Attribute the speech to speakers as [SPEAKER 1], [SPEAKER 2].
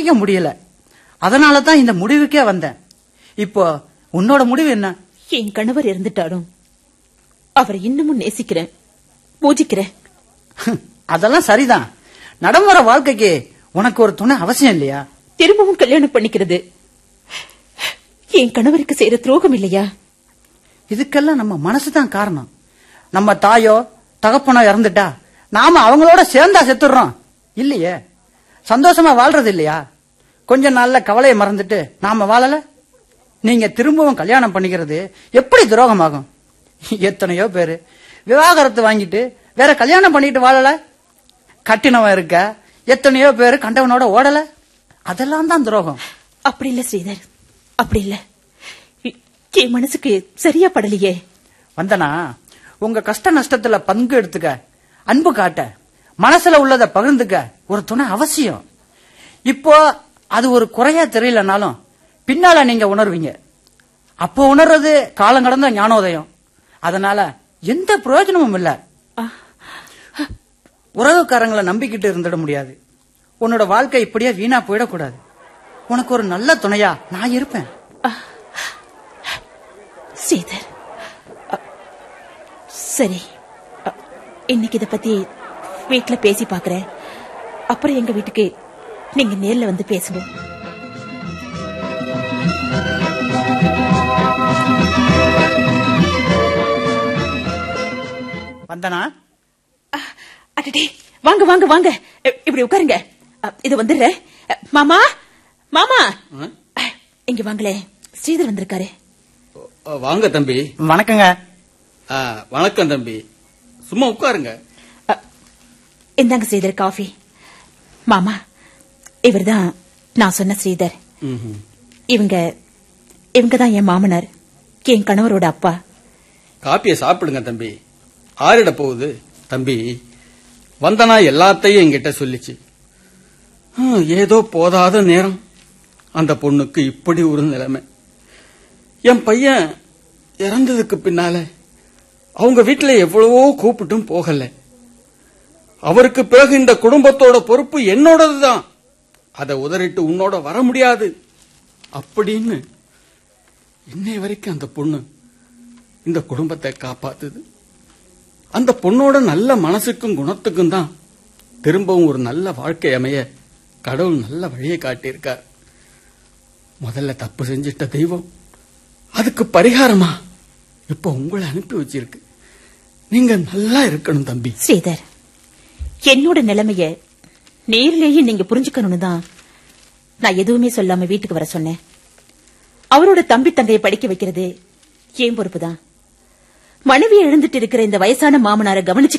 [SPEAKER 1] சமாளிக்க முடியல அதனால தான் இந்த முடிவுக்கே வந்தேன் இப்போ உன்னோட முடிவு என்ன
[SPEAKER 2] என் கணவர் இறந்துட்டாலும் அவரை இன்னமும் நேசிக்கிறேன் பூஜிக்கிறேன்
[SPEAKER 1] அதெல்லாம் சரிதான் நடைமுறை வாழ்க்கைக்கு உனக்கு ஒரு துணை அவசியம் இல்லையா
[SPEAKER 2] திரும்பவும் கல்யாணம் பண்ணிக்கிறது என் கணவருக்கு செய்யற துரோகம் இல்லையா
[SPEAKER 1] இதுக்கெல்லாம் நம்ம மனசு தான் காரணம் நம்ம தாயோ தகப்பனோ இறந்துட்டா நாம அவங்களோட சேர்ந்தா செத்துடுறோம் இல்லையே சந்தோஷமா வாழ்றது இல்லையா கொஞ்ச நாள்ல கவலையை மறந்துட்டு நாம வாழல நீங்க திரும்பவும் கல்யாணம் பண்ணிக்கிறது எப்படி துரோகமாகும் எத்தனையோ பேரு விவாகரத்து வாங்கிட்டு வேற கல்யாணம் பண்ணிட்டு வாழல கட்டினவன் இருக்க எத்தனையோ பேரு கண்டவனோட ஓடல அதெல்லாம் தான் துரோகம்
[SPEAKER 2] அப்படி இல்ல ஸ்ரீதர் அப்படி இல்ல எ- என் மனசுக்கு சரியா படலையே
[SPEAKER 1] வந்தனா உங்க கஷ்ட நஷ்டத்துல பங்கு எடுத்துக்க அன்பு காட்ட மனசுல உள்ளத பகிர்ந்துக்க ஒரு துணை அவசியம் இப்போ அது ஒரு குறையா தெரியலனாலும் பின்னால நீங்க உணர்வீங்க அப்போ உணர்றது காலம் கடந்த ஞானோதயம் அதனால எந்த பிரயோஜனமும் இல்ல உறவுக்காரங்களை நம்பிக்கிட்டு இருந்துட முடியாது உன்னோட வாழ்க்கை இப்படியே வீணா போயிடக்கூடாது உனக்கு ஒரு நல்ல துணையா நான் இருப்பேன்
[SPEAKER 2] ஸ்ரீதர் அ, சரி அ, இன்னைக்கு இத பத்தி வீட்ல பேசி பாக்குறேன் அப்புறம் எங்க வீட்டுக்கு நீங்க நேர்ல வந்து பேசுங்க
[SPEAKER 1] வந்தனா
[SPEAKER 2] அ, அடடே வாங்க வாங்க வாங்க இ- இப்படி உட்காருங்க அ, இது வந்துடுறேன் அ, மாமா மாமா அ, இங்க வாங்களே ஸ்ரீதர் வந்திருக்காரு
[SPEAKER 3] ஓ, வாங்க தம்பி
[SPEAKER 1] வணக்கங்க
[SPEAKER 3] ஆ, வணக்கம் தம்பி சும்மா உட்காருங்க
[SPEAKER 2] அ, இந்தாங்க ஸ்ரீதர் காஃபி மாமா இவர்தான் நான் சொன்ன ஸ்ரீதர்
[SPEAKER 3] ம்ஹும்.
[SPEAKER 2] இவங்க இவங்க தான் என் மாமனார் என் கணவரோட அப்பா
[SPEAKER 3] காப்பியை சாப்பிடுங்க தம்பி ஆறிட போகுது தம்பி வந்தனா எல்லாத்தையும் என்கிட்ட சொல்லிச்சு ஹம், ஏதோ போதாத நேரம் அந்த பொண்ணுக்கு இப்படி ஒரு நிலைமை என் பையன் இறந்ததுக்கு பின்னால அவங்க வீட்டுல எவ்வளவோ கூப்பிட்டும் போகல அவருக்கு பிறகு இந்த குடும்பத்தோட பொறுப்பு என்னோடதுதான் அதை உதறிட்டு உன்னோட வர முடியாது அப்படின்னு இன்னை வரைக்கும் அந்த பொண்ணு இந்த குடும்பத்தை காப்பாத்துது அந்த பொண்ணோட நல்ல மனசுக்கும் குணத்துக்கும் தான் திரும்பவும் ஒரு நல்ல வாழ்க்கை அமைய கடவுள் நல்ல வழியை காட்டியிருக்கார் முதல்ல தப்பு செஞ்சிட்ட தெய்வம் அதுக்கு பரிகாரமா இப்ப உங்களை அனுப்பி வச்சிருக்கு நீங்க நல்லா இருக்கணும் தம்பி
[SPEAKER 2] ஸ்ரீதர் என்னோட நிலைமைய நேர்லயே நீங்க புரிஞ்சுக்கணும்னு தான் நான் எதுவுமே சொல்லாம வீட்டுக்கு வர சொன்னேன் அவரோட தம்பி தங்கையை படிக்க வைக்கிறது ஏன் பொறுப்பு தான் மனைவி எழுந்துட்டு இருக்கிற இந்த வயசான மாமனாரை கவனிச்சு